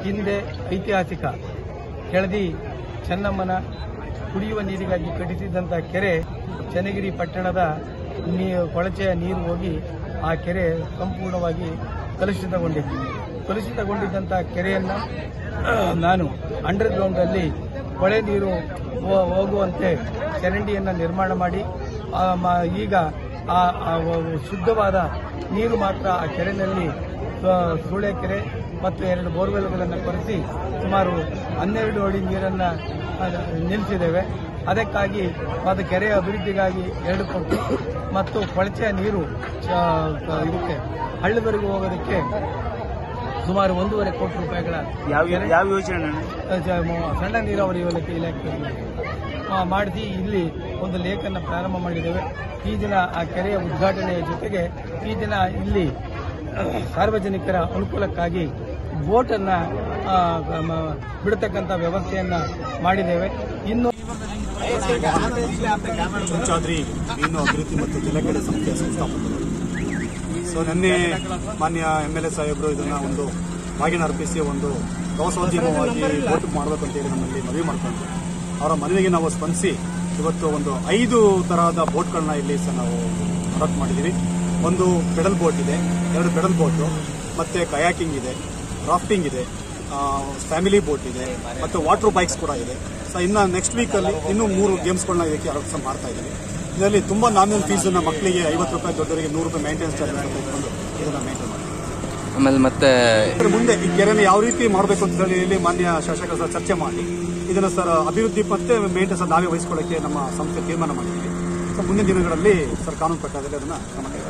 ಹಿಂದೆ ಐತಿಹಾಸಿಕ ಕೆಳದಿ ಚೆನ್ನಮ್ಮನ ಕುಡಿಯುವ ನೀರಿಗಾಗಿ ಕಟ್ಟಿಸಿದಂಥ ಕೆರೆ ಚನ್ನಗಿರಿ ಪಟ್ಟಣದ ನೀ ಕೊಳಚೆಯ ನೀರು ಹೋಗಿ ಆ ಕೆರೆ ಸಂಪೂರ್ಣವಾಗಿ ಕಲುಷಿತಗೊಂಡಿತ್ತು ಕಲುಷಿತಗೊಂಡಿದ್ದಂಥ ಕೆರೆಯನ್ನು ನಾನು ಅಂಡರ್ ಗ್ರೌಂಡಲ್ಲಿ ಕೊಳೆ ನೀರು ಹೋ- ಹೋಗುವಂತೆ ಚರಂಡಿಯನ್ನು ನಿರ್ಮಾಣ ಮಾಡಿ ಆ, ಮ- ಈಗ ಆ ಆ ವ- ಶುದ್ಧವಾದ ನೀರು ಮಾತ್ರ ಆ ಕೆರೆಯಲ್ಲಿ ಆ, ಸೂಳೆಕೆರೆ ಮತ್ತು ಎರಡು ಬೋರ್ವೆಲ್ಗಳನ್ನು ಕೊರೆಸಿ ಸುಮಾರು ಹನ್ನೆರಡು ಅಡಿ ನೀರನ್ನು ನಿಲ್ಲಿಸಿದ್ದೇವೆ ಅದಕ್ಕಾಗಿ ಮತ್ತು ಕೆರೆಯ ಅಭಿವೃದ್ಧಿಗಾಗಿ ಎರಡು ಕೋಟಿ ಮತ್ತು ಕೊಳಚೆಯ ನೀರು ಆ, ಇದಕ್ಕೆ ಹಳ್ಳದವರೆಗೂ ಹೋಗೋದಕ್ಕೆ ಸುಮಾರು ಒಂದೂವರೆ ಕೋಟಿ ರೂಪಾಯಿಗಳ ಯಾವ ಕೆರೆ- ಯಾವ ಯೋಜನೆ ಜ- ಮ- ಸಣ್ಣ ನೀರಾವರಿ ಇಲಾಖೆ ಇಲಾಖೆಯಲ್ಲಿ ಆ, ಮಾಡಿಸಿ ಇಲ್ಲಿ ಒಂದು ಲೇಖನ್ನು ಪ್ರಾರಂಭ ಮಾಡಿದ್ದೇವೆ ಈ ದಿನ ಆ ಕೆರೆಯ ಉದ್ಘಾಟನೆಯ ಜೊತೆಗೆ ಈ ದಿನ ಇಲ್ಲಿ ಅಹ್, ಸಾರ್ವಜನಿಕರ ಅನುಕೂಲಕ್ಕಾಗಿ ಬೋಟನ್ನು ಬಿಡತಕ್ಕಂಥ ವ್ಯವಸ್ಥೆಯನ್ನು ಮಾಡಿದ್ದೇವೆ ಇನ್ನು ಮುಂಚಾದ್ರಿ ಮೀನು ಅಭಿವೃದ್ಧಿ ಮತ್ತು ಜಲಕಡೆ ಸಂಸ್ಥೆಯ ಸಂಸ್ಥಾಪಕರು ಸೊ ನಿನ್ನೆ ಮಾನ್ಯ ಎಮ್ ಎಲ್ ಎ ಸಾಹೇಬರು ಇದನ್ನ ಒಂದು ಬಾಗಿನ ಅರ್ಪಿಸಿ ಒಂದು ಪ್ರವಾಸೋದ್ಯಮವಾಗಿ ಬೋಟ್ ಮಾಡಬೇಕು ಅಂತೇಳಿ ನಮ್ಮಲ್ಲಿ ಮನವಿ ಮಾಡಿಕೊಂಡು ಅವರ ಮನವಿಗೆ ನಾವು ಸ್ಪಂದಿಸಿ ಇವತ್ತು ಒಂದು ಐದು ತರಹದ ಬೋಟ್ಗಳನ್ನ ಇಲ್ಲಿ ಸಹ ನಾವು ಅಡಾಪ್ಟ್ ಮಾಡಿದ್ದೀವಿ ಒಂದು ಪೆಡಲ್ ಬೋಟ್ ಇದೆ ಎರಡು ಪೆಡಲ್ ಬೋಟು ಮತ್ತೆ ಕಯಾಕಿಂಗ್ ಇದೆ ರಾಫ್ಟಿಂಗ್ ಇದೆ ಫ್ಯಾಮಿಲಿ ಬೋಟ್ ಇದೆ ಮತ್ತು ವಾಟರ್ ಬೈಕ್ಸ್ ಕೂಡ ಇದೆ ಸೊ ಇನ್ನು ನೆಕ್ಸ್ಟ್ ವೀಕಲ್ಲಿ ಇನ್ನೂ ಮೂರು ಗೇಮ್ಸ್ಗಳನ್ನ ಇದಕ್ಕೆ ಅಡಾಪ್ಟ್ ಮಾಡ್ತಾ ಇದ್ದೀವಿ ಇದರಲ್ಲಿ ತುಂಬಾ ನಾಮಿನಲ್ ಫೀಸ್ ಮಕ್ಕಳಿಗೆ ಐವತ್ತು ರೂಪಾಯಿ ದೊಡ್ಡವರಿಗೆ ನೂರು ರೂಪಾಯಿ ಮೇಂಟೆನೆನ್ಸ್ ಚಾರ್ಜ್ ಅಂತ ಇಟ್ಕೊಂಡು ಇದನ್ನ ಮೇಂಟೈನ್ ಮಾಡ್ತೀವಿ ಆಮೇಲೆ ಮತ್ತೆ ಇದ್ರ ಮುಂದೆ ಈ ಕೆರೆನ ಯಾವ ರೀತಿ ಮಾಡಬೇಕು ಅಂತ ಹೇಳಿ ಇಲ್ಲಿ ಮಾನ್ಯ ಶಾಸಕರ ಸಹ ಚರ್ಚೆ ಮಾಡಿ ಇದನ್ನ ಸರ್ ಅಭಿವೃದ್ಧಿ ಮತ್ತೆ ಮೇಂಟೆನೆನ್ಸ್ ನಾವೇ ವಹಿಸ್ಕೊಳ್ಳೋಕೆ ನಮ್ಮ ಸಂಸ್ಥೆ ತೀರ್ಮಾನ ಮಾಡಿದ್ದೀವಿ ಸೊ ಮುಂದಿನ ದಿನಗಳಲ್ಲಿ ಸರ್ ಕಾನೂನು ಪ್ರಕಾರದಲ್ಲಿ ಅದನ್ನ ಕ್ರಮ ಕೈಗೊಳ್ಳುತ್ತೆ.